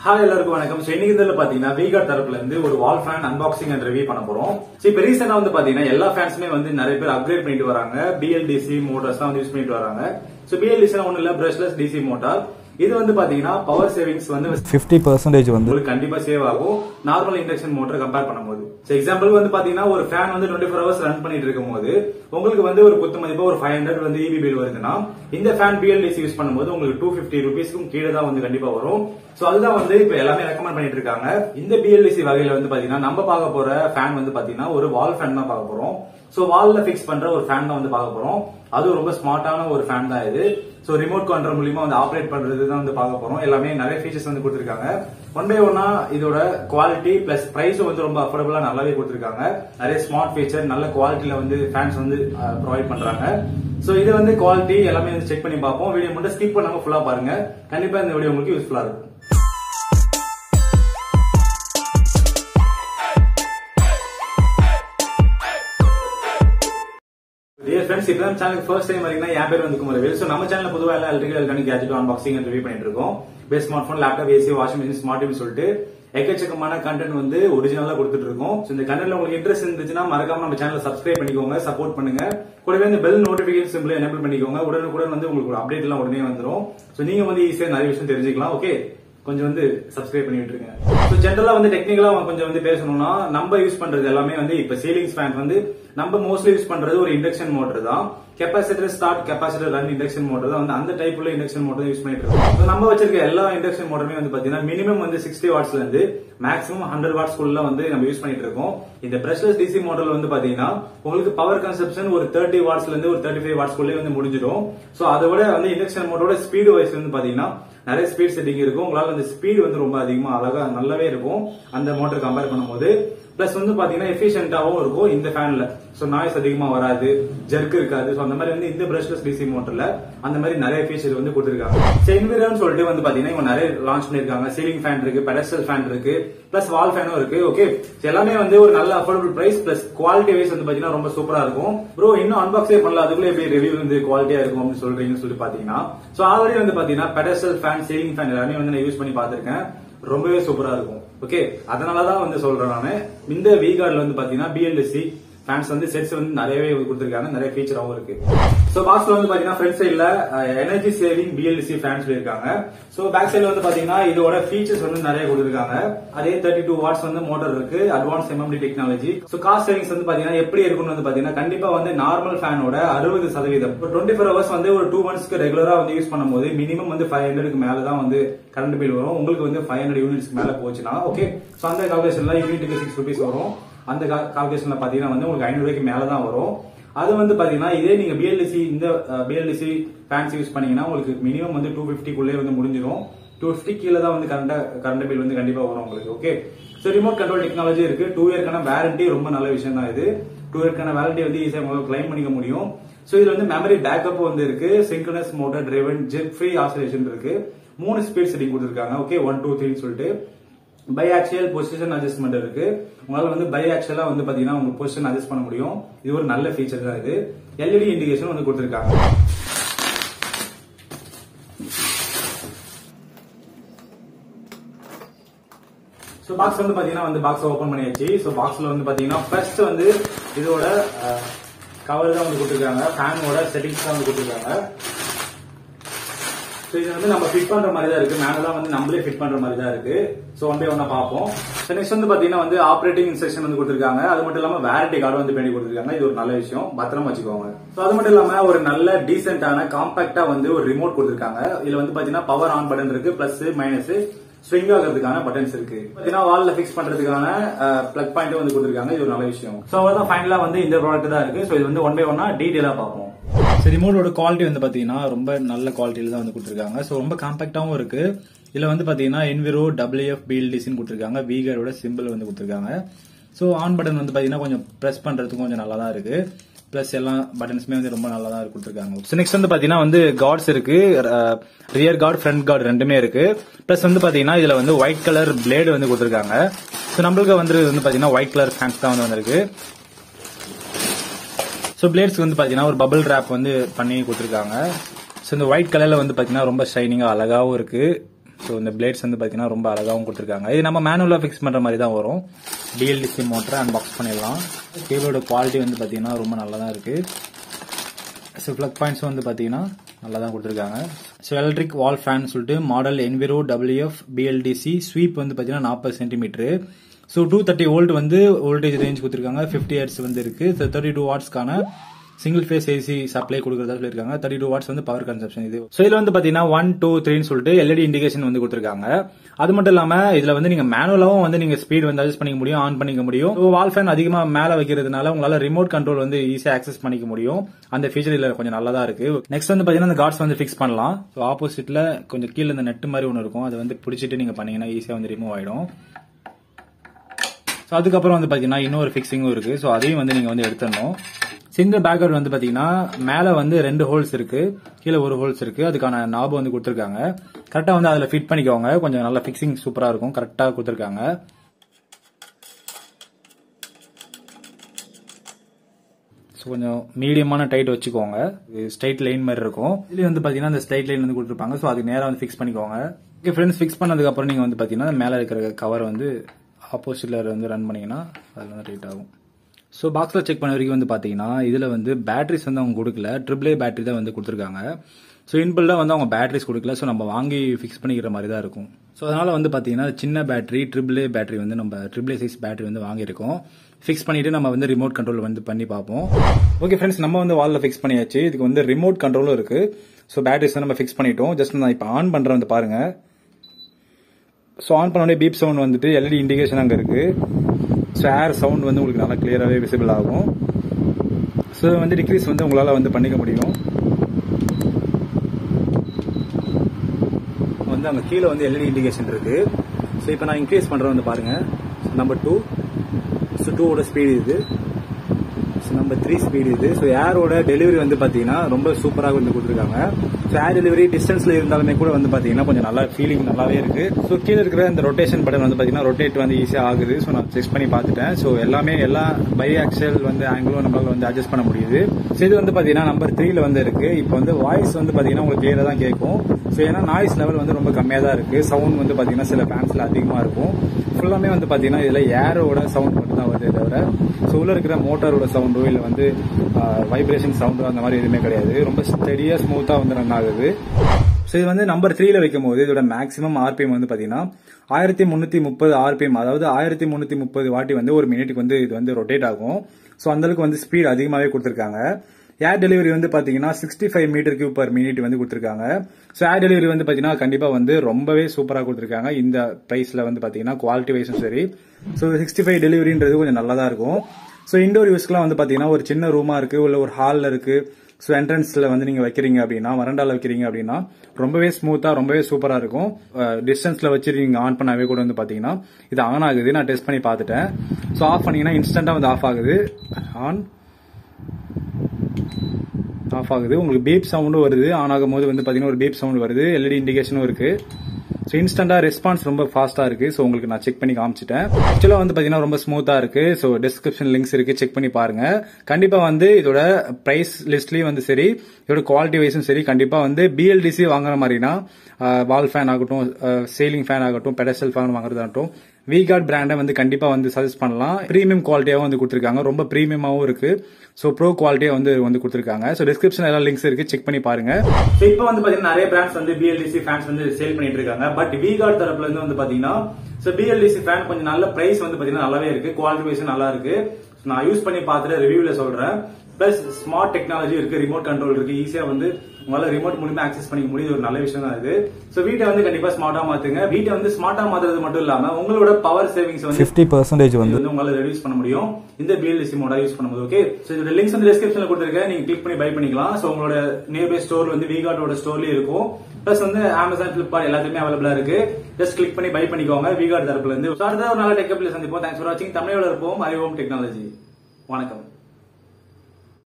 hi எல்லாருக்கும் வணக்கம் so இன்னைக்கு இதில் பாத்தீங்கன்னா வீகா தரப்புல இருந்து ஒரு wall fan unboxing and review பண்ண போறோம் ஸோ இப்போ ரீசெண்டா வந்து பாத்தீங்கன்னா எல்லா ஃபேன்ஸுமே வந்து நிறைய பேர் அப்கிரேட் பண்ணிட்டு வராங்க பிஎல்டிசி மோட்டார்ஸ் தான் வந்து யூஸ் பண்ணிட்டு வராங்க ஸோ பிஎல்டிசி ஒன்றும் இல்ல பிரஷ்லெஸ் டிசி மோட்டார் இது வந்து பாத்தீங்கன்னா பவர் சேவிங்ஸ் வந்து ஃபிஃப்டி பர்சன்டேஜ் வந்து உங்களுக்கு கண்டிப்பா சேவ் ஆகும் நார்மல் இண்டக்ஷன் மோட்டர் கம்பேர் பண்ணும்போது ஸோ எக்ஸாம்பிள் வந்து பாத்தீங்கன்னா ஒரு ஃபேன் வந்து டுவெண்ட்டி ஃபோர் ஹவர்ஸ் ரன் பண்ணிட்டு இருக்கும் போது உங்களுக்கு வந்து ஒரு குத்து மதிப்பா ஒரு ஃபைவ் ஹண்ட்ரட் வந்து இபி பில் வருதுன்னா இந்த ஃபேன் பிஎல்டிசி யூஸ் பண்ணும்போது உங்களுக்கு டூ ஃபிஃப்டி ருபீஸ்க்கும் கீழே தான் வந்து கண்டிப்பா வரும் சோ அதுதான் வந்து இப்ப எல்லாமே ரெக்கமெண்ட் பண்ணிட்டு இருக்காங்க இந்த பிஎல்டிசி வகையில வந்து பாத்தீங்கன்னா நம்ம பார்க்க போற ஃபேன் வந்து பாத்தீங்கன்னா ஒரு வால் ஃபேன் தான் பார்க்க போறோம் சோ வால்ல பிக்ஸ் பண்ற ஒரு ஃபேன் தான் வந்து பார்க்க போறோம் அது ரொம்ப ஸ்மார்ட்டான ஒரு ஃபேன் தான் இது சோ ரிமோட் கண்ட்ரோல் மூலியமா வந்து ஆப்ரேட் பண்றது தான் வந்து பார்க்க போறோம் எல்லாமே நிறைய ஃபீச்சர்ஸ் வந்து கொடுத்திருக்காங்க ஒன் பை ஒன்னா இதோட குவாலிட்டி பிளஸ் பிரைஸும் வந்து ரொம்ப அஃபோர்டபுளா நல்லாவே கொடுத்திருக்காங்க நிறைய ஸ்மார்ட் ஃபீச்சர் நல்ல குவாலிட்டியில வந்து ஃபேன்ஸ் வந்து ப்ரொவைட் பண்றாங்க சோ இது வந்து குவாலிட்டி எல்லாமே வந்து செக் பண்ணி பார்ப்போம் வீடியோ மட்டும் ஸ்கிப் பண்ணாம ஃபுல்லா பாருங்க கண்டிப்பா இந்த வீடியோ உங்களுக்கு யூஸ்ஃபுல்லா இருக்கும் டியர் ஃப்ரெண்ட்ஸ் இப்போ தான் சேனலுக்கு ஃபர்ஸ்ட் டைம் வரீங்கன்னா என் பேர் வந்து குமரவேல் ஸோ நம்ம சேனல் பொதுவாக எல்லாம் electrical electronic gadget unboxing review பண்ணிட்டு இருக்கோம் base smartphone laptop AC washing machine smart TV சொல்லிட்டு எக்கச்சக்கமான கண்டென்ட் வந்து ஒரிஜினலா கொடுத்துட்டு இருக்கோம் ஸோ இந்த கண்டென்ட்ல உங்களுக்கு இன்ட்ரெஸ்ட் இருந்துச்சுன்னா மறக்காம நம்ம சேனலை சப்ஸ்கிரைப் பண்ணிக்கோங்க சப்போர்ட் பண்ணுங்க கூடவே இந்த பெல் நோட்டிபிகேஷன் சிம்பிள் எனேபிள் பண்ணிக்கோங்க உடனுக்குடன் வந்து உங்களுக்கு ஒரு அப்டேட் எல்லாம் உடனே வந்துடும் ஸோ நீங்க வந்து ஈஸியா நிறைய விஷயம் தெரிஞ்சுக்கலாம் ஓகே கொஞ்சம் வந்து சப்ஸ்கிரைப் பண்ணி விட்டுருங்க ஸோ ஜென்ரலா வந்து டெக்னிக்கலா கொஞ்சம் வந்து பேசணும்னா நம்ம யூஸ் பண்றது எல்லாமே வந்து இப்ப சீலிங்ஸ் ஃபேன் வந்து நம்ம மோஸ்ட்லி யூஸ் பண்றது ஒரு இண்டக்ஷன் மோட்டர் தான் capacitor start capacitor run induction motor தான் வந்து அந்த டைப் உள்ள இண்டக்ஷன் மோட்டர் யூஸ் பண்ணிட்டு இருக்கோம் So, நம்ம வச்சிருக்க எல்லா இண்டக்ஷன் மோட்டருமே வந்து பாத்தீங்கன்னா மினிமம் வந்து சிக்ஸ்டி வாட்ஸ்ல இருந்து மேக்ஸிமம் ஹண்ட்ரட் வாட்ஸ் குள்ள வந்து நம்ம யூஸ் பண்ணிட்டு இருக்கோம் இந்த பிரஷ்லெஸ் டிசி மாடல் வந்து பாத்தீங்கன்னா உங்களுக்கு பவர் கன்சப்ஷன் ஒரு தேர்ட்டி வாட்ஸ்ல இருந்து ஒரு தேர்ட்டி ஃபைவ் வாட்ஸ் குள்ளே வந்து முடிஞ்சிடும் சோ அதை விட வந்து இண்டக்ஷன் மோட்டரோட ஸ்பீடு வைஸ் வந்து பாத்தீங்கன்னா நிறைய ஸ்பீட் செட்டிங் இருக்கும் உங்களால அந்த ஸ்பீடு வந்து ரொம்ப அதிகமா அழகா நல்லாவே இருக்கும் அந்த மோட்டர் கம்பேர் பண்ணும்போது பிளஸ் வந்து பாத்தீங்கன்னா எஃபிஷியன்டாவும் இருக்கும் இந்த ஃபேன்ல சோ நாய்ஸ் அதிகமா வராது ஜெர்க் இருக்காது சோ அந்த மாதிரி வந்து இந்த பிரஷ்லெஸ் டிசி மோட்டர்ல அந்த மாதிரி நிறைய ஃபீச்சர் வந்து கொடுத்திருக்காங்க சென்விரன் சொல்லிட்டு வந்து பாத்தீங்கன்னா இவங்க நிறைய லான்ச் பண்ணிருக்காங்க சீலிங் ஃபேன் இருக்கு பெடஸ்டல் ஃபேன் இருக்கு பிளஸ் வால் ஃபேனும் இருக்கு ஓகே எல்லாமே வந்து ஒரு நல்ல affordable price plus quality wise வந்து பாத்தீங்கன்னா ரொம்ப சூப்பரா இருக்கும் ப்ரோ இன்னும் அன்பாக்ஸே பண்ணல அதுக்குள்ள எப்படி ரிவ்யூ வந்து குவாலிட்டியா இருக்கும் அப்படின்னு சொல்றீங்கன்னு சொல்லி பாத்தீங்கன்னா சோ ஆல்ரெடி வந்து பாத்தீங்கன்னா பெடஸ்டல் ஃபேன் சீலிங் ஃபேன் எல்லாமே வந்து நான் யூஸ் பண்ணி பாத்திருக்கேன் ரொம்பவே சூப்பரா இருக்கும் ஓகே அதனாலதான் வந்து சொல்றேன் நானு இந்த வீகார்ட்ல வந்து பாத்தீங்கன்னா பிஎல்எஸ்சி ஃபேன்ஸ் வந்து செட்ஸ் வந்து நிறையவே கொடுத்திருக்காங்க நிறைய ஃபீச்சராகவும் இருக்கு சோ பாக்ஸ்ல வந்து பாத்தீங்கன்னா ஃப்ரண்ட் சைடுல எனர்ஜி சேவிங் பிஎல்சி ஃபேன்ஸ் இருக்காங்க சோ பேக் சைடுல வந்து பாத்தீங்கன்னா இதோட ஃபீச்சர்ஸ் வந்து நிறைய கொடுத்திருக்காங்க அதே தேர்ட்டி டூ வாட்ஸ் வந்து மோட்டர் இருக்கு advance MMT technology so cost savings வந்து பாத்தீங்கன்னா எப்படி இருக்கும்னு வந்து பாத்தீங்கன்னா கண்டிப்பா வந்து நார்மல் ஃபேனோட அறுபது சதவீதம் டுவெண்ட்டி ஃபோர் ஹவர்ஸ் வந்து ஒரு டூ மந்த்ஸ்க்கு ரெகுலரா வந்து யூஸ் பண்ணும்போது மினிமம் வந்து ஃபைவ் ஹண்ட்ரடுக்கு மேல தான் வந்து கரண்ட் பில் வரும் உங்களுக்கு வந்து ஃபைவ் ஹண்ட்ரட் யூனிட்ஸ்க்கு மேல போச்சுன்னா ஓகே சோ அந்த கால்குலேஷன்ல யூனிட்டுக்கு சிக்ஸ் ருபீஸ் வரும் அந்த கால்குலேஷன்ல பாத்தீங்கன்னா வந்து உங்களுக்கு ஐநூறு ரூபாய்க்கு மேல தான் வரும் அது வந்து பாத்தீங்கன்னா இதே நீங்க பிஎல்டிசி இந்த பிஎல்டிசி ஃபேன்ஸ் யூஸ் பண்ணீங்கன்னா உங்களுக்கு மினிமம் வந்து டூ குள்ளே வந்து முடிஞ்சிடும் டூ ஃபிஃப்டி கீழே தான் வந்து கரண்ட் கரண்ட் பில் வந்து கண்டிப்பா வரும் உங்களுக்கு okay so remote control technology இருக்கு டூ இயர்க்கான வாரண்டி ரொம்ப நல்ல விஷயம் தான் இது டூ இயர்க்கான வாரண்டி வந்து ஈஸியாக உங்களுக்கு கிளைம் பண்ணிக்க முடியும் ஸோ இதுல வந்து மெமரி பேக்கப் வந்து இருக்கு synchronous motor driven jet free oscillation இருக்கு மூணு ஸ்பீட் செட்டிங் கொடுத்துருக்காங்க ஓகே ஒன் டூ த்ரீன்னு சொல்லிட்டு பை ஆக்சுவல் பொசிஷன் அட்ஜஸ்ட்மெண்ட் இருக்கு உங்களால வந்து பை ஆக்சுவலா வந்து பாத்தீங்கன்னா உங்க பொசிஷன் அட்ஜஸ்ட் பண்ண முடியும் இது ஒரு நல்ல ஃபீச்சர் தான் இது எல்இடி இண்டிகேஷன் வந்து கொடுத்திருக்காங்க ஸோ பாக்ஸ் வந்து பாத்தீங்கன்னா வந்து பாக்ஸ் ஓபன் பண்ணியாச்சு ஸோ பாக்ஸ்ல வந்து பாத்தீங்கன்னா ஃபர்ஸ்ட் வந்து இதோட கவர் தான் வந்து கொடுத்துருக்காங்க ஃபேனோட செட்டிங்ஸ் தான் வந்து கொடுத்துருக்காங்க ஸோ இது வந்து நம்ம ஃபிட் பண்ற மாதிரி தான் இருக்கு மேனெல்லாம் வந்து நம்மளே ஃபிட் பண்ற மாதிரி தான் இருக்கு ஸோ ஒன் பை ஒன்னா பார்ப்போம் ஸோ நெக்ஸ்ட் வந்து பாத்தீங்கன்னா வந்து ஆப்ரேட்டிங் இன்ஸ்ட்ரக்ஷன் வந்து கொடுத்துருக்காங்க அது மட்டும் இல்லாம வாரண்டி கார்டு வந்து பண்ணி கொடுத்துருக்காங்க இது ஒரு நல்ல விஷயம் பத்திரமா வச்சுக்கோங்க ஸோ அது மட்டும் இல்லாம ஒரு நல்ல டீசென்டான காம்பாக்டா வந்து ஒரு ரிமோட் கொடுத்துருக்காங்க இதுல வந்து பாத்தீங்கன்னா பவர் ஆன் பட்டன் இருக்கு பிளஸ் மைனஸ் ஸ்விங் ஆகிறதுக்கான பட்டன்ஸ் இருக்கு பாத்தீங்கன்னா வால்ல ஃபிக்ஸ் பண்றதுக்கான பிளக் பாயிண்ட் வந்து கொடுத்துருக்காங்க இது ஒரு நல்ல விஷயம் ஸோ அவ்வளவுதான் ஃபைனலா வந்து இந்த ப்ராடக்ட் தான் இருக்கு ஸோ இது வந்து ஒன் பை ஒன்னா டீடைலா பார்ப்போம் ஸோ ரிமோட்டோட குவாலிட்டி வந்து பாத்தீங்கன்னா ரொம்ப நல்ல குவாலிட்டியில தான் வந்து கொடுத்துருக்காங்க ஸோ ரொம்ப காம்பாக்டாவும் இருக்கு இதுல வந்து பாத்தீங்கன்னா என்விரோ டபிள்யூஎஃப் பிஎல்டிசின்னு கொடுத்துருக்காங்க வீகரோட சிம்பிள் வந்து கொடுத்துருக்காங்க ஸோ ஆன் பட்டன் வந்து பாத்தீங்கன்னா கொஞ்சம் பிரஸ் பண்றதுக்கு கொஞ்சம் நல்லா தான் இருக்கு பிளஸ் எல்லா பட்டன்ஸுமே வந்து ரொம்ப நல்லா தான் கொடுத்துருக்காங்க ஸோ நெக்ஸ்ட் வந்து பாத்தீங்கன்னா வந்து கார்ட்ஸ் இருக்கு ரியர் கார்டு ஃப்ரண்ட் கார்டு ரெண்டுமே இருக்கு பிளஸ் வந்து பாத்தீங்கன்னா இதுல வந்து ஒயிட் கலர் பிளேடு வந்து கொடுத்துருக்காங்க ஸோ நம்மளுக்கு வந்து வந்து பாத்தீங்கன்னா ஒயிட் கலர் ஃபேன்ஸ் தான் வந்து வந்திருக்கு ஸோ பிளேட்ஸ் வந்து பாத்தீங்கன்னா ஒரு பபிள் ரேப் வந்து பண்ணி கொடுத்துருக்காங்க ஸோ இந்த ஒயிட் கலர்ல வந்து பாத்தீங்கன்னா ரொம்ப ஷைனிங்கா அழகாவும் இருக்கு ஸோ இந்த பிளேட்ஸ் வந்து பார்த்தீங்கன்னா ரொம்ப அழகாகவும் கொடுத்துருக்காங்க இது நம்ம மேனுவலாக ஃபிக்ஸ் பண்ணுற மாதிரி தான் வரும் டிஎல்டிசி மோட்டரை அன்பாக்ஸ் பண்ணிடலாம் கேபிளோட குவாலிட்டி வந்து பார்த்தீங்கன்னா ரொம்ப நல்லா தான் இருக்குது ஸோ ப்ளக் பாயிண்ட்ஸ் வந்து பார்த்தீங்கன்னா நல்லா தான் கொடுத்துருக்காங்க ஸோ எலக்ட்ரிக் வால் ஃபேன் சொல்லிட்டு model Enviro WF BLDC sweep வந்து பார்த்தீங்கன்னா நாற்பது centimetre so two thirty volt வந்து வோல்டேஜ் ரேஞ்ச் கொடுத்துருக்காங்க ஃபிஃப்டி ஹெர்ட்ஸ் வந்து இருக்கு தேர்ட்டி டூ வாட்ஸ்க்கான சிங்கிள் ஃபேஸ் ஏசி சப்ளை கொடுக்கறதா சொல்லியிருக்காங்க தேர்ட்டி டூ வாட்ஸ் வந்து பவர் கன்சப்ஷன் இது ஸோ இதுல வந்து பாத்தீங்கன்னா ஒன் டூ த்ரீன்னு சொல்லிட்டு எல்இடி இண்டிகேஷன் வந்து கொடுத்துருக்காங்க அது மட்டும் இல்லாம இதுல வந்து நீங்க மேனுவலாவும் வந்து நீங்க ஸ்பீட் வந்து அட்ஜஸ்ட் பண்ணிக்க முடியும் ஆன் பண்ணிக்க முடியும் வால் ஃபேன் அதிகமா மேல வைக்கிறதுனால உங்களால ரிமோட் கண்ட்ரோல் வந்து ஈஸியா ஆக்சஸ் பண்ணிக்க முடியும் அந்த ஃபீச்சர் இதுல கொஞ்சம் நல்லதா இருக்கு நெக்ஸ்ட் வந்து பாத்தீங்கன்னா இந்த கார்ட்ஸ் வந்து ஃபிக்ஸ் பண்ணலாம் ஸோ ஆப்போசிட்ல கொஞ்சம் கீழே இந்த நெட் மாதிரி ஒன்று இருக்கும் அதை வந்து பிடிச்சிட்டு நீங்க பண்ணீங்கன்னா ஈஸியா வந்து ரிமூவ் ஆயிடும் ஸோ அதுக்கப்புறம் வந்து பார்த்தீங்கன்னா இன்னொரு ஃபிக்ஸிங்கும் இருக்கு ஸோ அதையும் வந்து நீங்கள் வந்து எடுத்துடணும் இந்த பேக்கர் வந்து பார்த்தீங்கன்னா மேலே வந்து ரெண்டு ஹோல்ஸ் இருக்கு கீழே ஒரு ஹோல்ஸ் இருக்கு அதுக்கான நாபு வந்து கொடுத்துருக்காங்க கரெக்டாக வந்து அதில் ஃபிட் பண்ணிக்கோங்க கொஞ்சம் நல்ல ஃபிக்ஸிங் சூப்பராக இருக்கும் கரெக்டாக கொடுத்துருக்காங்க ஸோ கொஞ்சம் மீடியமான டைட் வச்சுக்கோங்க ஸ்ட்ரைட் லைன் மாதிரி இருக்கும் இதுலேயும் வந்து பார்த்தீங்கன்னா அந்த ஸ்ட்ரைட் லைன் வந்து கொடுத்துருப்பாங்க ஸோ அதுக்கு நேராக வந்து ஃபிக்ஸ் பண்ணிக்கோங்க ஓகே ஃப்ரெண்ட்ஸ் ஃபிக்ஸ் பண்ணதுக்கப்புறம் நீங்கள் வந்து பார்த்தீங்கன்னா மேலே இருக்கிற கவர் வந்து ஆப்போசிட்ல வந்து ரன் பண்ணீங்கன்னா அதில் வந்து ரைட் ஆகும் ஸோ பாக்ஸில் செக் பண்ண வரைக்கும் வந்து பார்த்தீங்கன்னா இதில் வந்து பேட்டரிஸ் வந்து அவங்க கொடுக்கல ட்ரிபிள் ஏ பேட்டரி தான் வந்து கொடுத்துருக்காங்க ஸோ இன்பில்டாக வந்து அவங்க பேட்டரிஸ் கொடுக்கல ஸோ நம்ம வாங்கி ஃபிக்ஸ் பண்ணிக்கிற மாதிரி தான் இருக்கும் ஸோ அதனால் வந்து பார்த்தீங்கன்னா சின்ன பேட்டரி ட்ரிபிள் ஏ பேட்டரி வந்து நம்ம ட்ரிபிள் ஏ சைஸ் பேட்டரி வந்து வாங்கியிருக்கோம் ஃபிக்ஸ் பண்ணிட்டு நம்ம வந்து ரிமோட் கண்ட்ரோல் வந்து பண்ணி பார்ப்போம் ஓகே ஃப்ரெண்ட்ஸ் நம்ம வந்து வாலில் ஃபிக்ஸ் பண்ணியாச்சு இதுக்கு வந்து ரிமோட் கண்ட்ரோலும் இருக்கு ஸோ பேட்டரிஸ் நம்ம ஃபிக்ஸ் பண்ணிட்டோம் ஜஸ்ட் நான் இப்போ ஆன் பண்ணுறேன் வந்து பாருங்க ஸோ ஆன் பண்ணோடனே பீப் சவுண்ட் வந்துட்டு எல்இடி இண்டிகேஷன் அங்கே இருக்கு ஸோ ஏர் சவுண்ட் வந்து உங்களுக்கு நல்லா கிளியராகவே விசிபிள் ஆகும் ஸோ வந்து டிக்ரீஸ் வந்து உங்களால் வந்து பண்ணிக்க முடியும் வந்து அங்கே கீழே வந்து எல்இடி இண்டிகேஷன் இருக்கு ஸோ இப்போ நான் இன்க்ரீஸ் பண்ணுறேன் வந்து பாருங்க நம்பர் டூ ஸோ டூவோட ஸ்பீடு இது ஸோ நம்பர் த்ரீ ஸ்பீடு இது ஸோ ஏரோட டெலிவரி வந்து பார்த்தீங்கன்னா ரொம்ப சூப்பராக வந்து கொடுத்துருக்காங்க ஸோ ஏர் டெலிவரி டிஸ்டன்ஸ்ல இருந்தாலுமே கூட வந்து பார்த்தீங்கன்னா கொஞ்சம் நல்லா ஃபீலிங் நல்லாவே இருக்கு ஸோ கீழே இருக்கிற இந்த ரொட்டேஷன் பட்டன் வந்து பார்த்தீங்கன்னா ரொட்டேட் வந்து ஈஸியாக ஆகுது ஸோ நான் செக் பண்ணி பார்த்துட்டேன் ஸோ எல்லாமே எல்லா பை ஆக்சல் வந்து ஆங்கிளும் நம்மளால வந்து அட்ஜஸ்ட் பண்ண முடியுது ஸோ இது வந்து பார்த்தீங்கன்னா நம்பர் த்ரீல வந்து இருக்கு இப்போ வந்து வாய்ஸ் வந்து பார்த்தீங்கன்னா உங்களுக்கு கிளியராக தான் கேட்கும் ஸோ ஏன்னா நாய்ஸ் லெவல் வந்து ரொம்ப கம்மியாக தான் இருக்கு சவுண்ட் வந்து பார்த்தீங்கன்னா சில ஃபேன்ஸ்ல அதிகமாக இருக்கும் ஃபுல்லாமே வந்து பார்த்தீங்கன்னா இதில் ஏரோட சவுண்ட் மட்டும் தான் வருதே தவிர ஸோ உள்ள இருக்கிற மோட்டாரோட சவுண்டோ இல்லை வந்து வைப்ரேஷன் சவுண்டோ அந்த மாதிரி எதுவுமே கிடையாது ரொம்ப ஸ்டெடியாக ஸ்மூத்தாக வந்து ரன் ஆகுது ஸோ இது வந்து நம்பர் த்ரீல வைக்கும் போது இதோட மேக்ஸிமம் ஆர்பிஎம் வந்து பார்த்தீங்கன்னா ஆயிரத்தி முந்நூற்றி முப்பது ஆர்பிஎம் அதாவது ஆயிரத்தி முந்நூற்றி முப்பது வாட்டி வந்து ஒரு மினிட்டுக்கு வந்து இது வந்து ரொட்டேட் ஆகும் ஸோ அந்தளவுக்கு வந்து ஸ்பீட் அதிகமாகவே கொடுத்துருக்காங்க ஏர் டெலிவரி வந்து பாத்தீங்கன்னா sixty five metre cube per minute வந்து கொடுத்துருக்காங்க ஸோ ஏர் டெலிவரி வந்து பாத்தீங்கன்னா கண்டிப்பா வந்து ரொம்பவே சூப்பரா கொடுத்துருக்காங்க இந்த பிரைஸ்ல வந்து பாத்தீங்கன்னா குவாலிட்டி வைஸும் சரி ஸோ சிக்ஸ்டி ஃபைவ் டெலிவரின்றது கொஞ்சம் நல்லா தான் இருக்கும் ஸோ இண்டோர் யூஸ்க்குலாம் வந்து பாத்தீங்கன்னா ஒரு சின்ன ரூமா இருக்கு இல்ல ஒரு ஹால்ல இருக்கு ஸோ என்ட்ரன்ஸ்ல வந்து நீங்க வைக்கிறீங்க அப்படின்னா வரண்டால வைக்கிறீங்க அப்படின்னா ரொம்பவே ஸ்மூத்தா ரொம்பவே சூப்பரா இருக்கும் டிஸ்டன்ஸ்ல வச்சு நீங்க ஆன் பண்ணாவே கூட வந்து பாத்தீங்கன்னா இது ஆன் ஆகுது நான் டெஸ்ட் பண்ணி பார்த்துட்டேன் ஸோ ஆஃப் பண்ணீங்கன்னா இன்ஸ்டன்டா வந்து ஆஃப் ஆகுது ஆன் ஆஃப் ஆகுது உங்களுக்கு பீப் சவுண்டும் வருது ஆன் ஆகும் போது வந்து பாத்தீங்கன்னா ஒரு பீப் சவுண்ட் வருது எல்இடி இண்டிகேஷனும் இருக்கு ஸோ இன்ஸ்டன்டா ரெஸ்பான்ஸ் ரொம்ப ஃபாஸ்டா இருக்கு ஸோ உங்களுக்கு நான் செக் பண்ணி காமிச்சிட்டேன் ஆக்சுவலா வந்து பாத்தீங்கன்னா ரொம்ப ஸ்மூத்தா இருக்கு ஸோ டிஸ்கிரிப்ஷன் லிங்க்ஸ் இருக்கு செக் பண்ணி பாருங்க கண்டிப்பா வந்து இதோட பிரைஸ் லிஸ்ட்லயும் வந்து சரி இதோட குவாலிட்டி வைஸும் சரி கண்டிப்பா வந்து பிஎல்டிசி வாங்குற மாதிரினா வால் ஃபேன் ஆகட்டும் சீலிங் ஃபேன் ஆகட்டும் பெடஸ்டல் ஃபேன் வாங்குறதாகட்டும் விகார்ட் பிராண்டை வந்து கண்டிப்பா வந்து சஜஸ்ட் பண்ணலாம் பிரீமியம் குவாலிட்டியாவும் வந்து கொடுத்துருக்காங்க ரொம்ப பிரீமியமாவும் இருக்கு ஸோ ப்ரோ குவாலிட்டியா வந்து வந்து கொடுத்துருக்காங்க ஸோ டிஸ்கிரிப்ஷன் எல்லாம் லிங்க்ஸ் இருக்கு செக் பண்ணி பாருங்க ஸோ இப்போ வந்து பாத்தீங்கன்னா நிறைய பிராண்ட்ஸ் வந்து பிஎல்டிசி ஃபேன்ஸ் வந்து சேல் பண்ணிட்டு இருக்காங்க பட் விகார்ட் தரப்புல இருந்து வந்து பாத்தீங்கன்னா ஸோ பிஎல்டிசி ஃபேன் கொஞ்சம் நல்ல பிரைஸ் வந்து பாத்தீங்கன்னா நல்லாவே இருக்கு குவாலிட்டி வைஸ் நல்லா இருக்கு நான் யூஸ் பண்ணி பார்த்துட்டு ரிவ்யூல சொல்றேன் பிளஸ் ஸ்மார்ட் டெக்னாலஜி இருக்கு ரிமோட் கண்ட்ரோல் இருக்கு ஈஸியா வந்து உங்களால ரிமோட் மூலியமா ஆக்சஸ் பண்ணிக்க முடியுது ஒரு நல்ல விஷயம் தான் இது சோ வீட்டை வந்து கண்டிப்பா ஸ்மார்ட்டா மாத்துங்க வீட்டை வந்து ஸ்மார்ட்டா மாத்துறது மட்டும் இல்லாம உங்களோட பவர் சேவிங்ஸ் வந்து ஃபிஃப்டி பர்சன்டேஜ் வந்து வந்து உங்களால ரெடியூஸ் பண்ண முடியும் இந்த பிஎல்டிசி மோடா யூஸ் பண்ணும்போது ஓகே சோ இதோட லிங்க்ஸ் வந்து டிஸ்கிரிப்ஷன்ல கொடுத்துருக்கேன் நீங்க கிளிக் பண்ணி பை பண்ணிக்கலாம் சோ உங்களோட நியர்பை ஸ்டோர் வந்து விகார்டோட ஸ்டோர்லயும் இருக்கும் பிளஸ் வந்து அமேசான் பிளிப்கார்ட் எல்லாத்துலயுமே அவைலபிளா இருக்கு ஜஸ்ட் கிளிக் பண்ணி பை பண்ணிக்கோங்க விகார்ட் தரப்புல இருந்து So, அடுத்த ஒரு நல்ல டெக்கப்ல சந்திப்போம் தேங்க்ஸ் ஃபார் வாட்சிங் தமிழோட இருப்போம் அறிவோம் டெக்னாலஜி வணக்கம்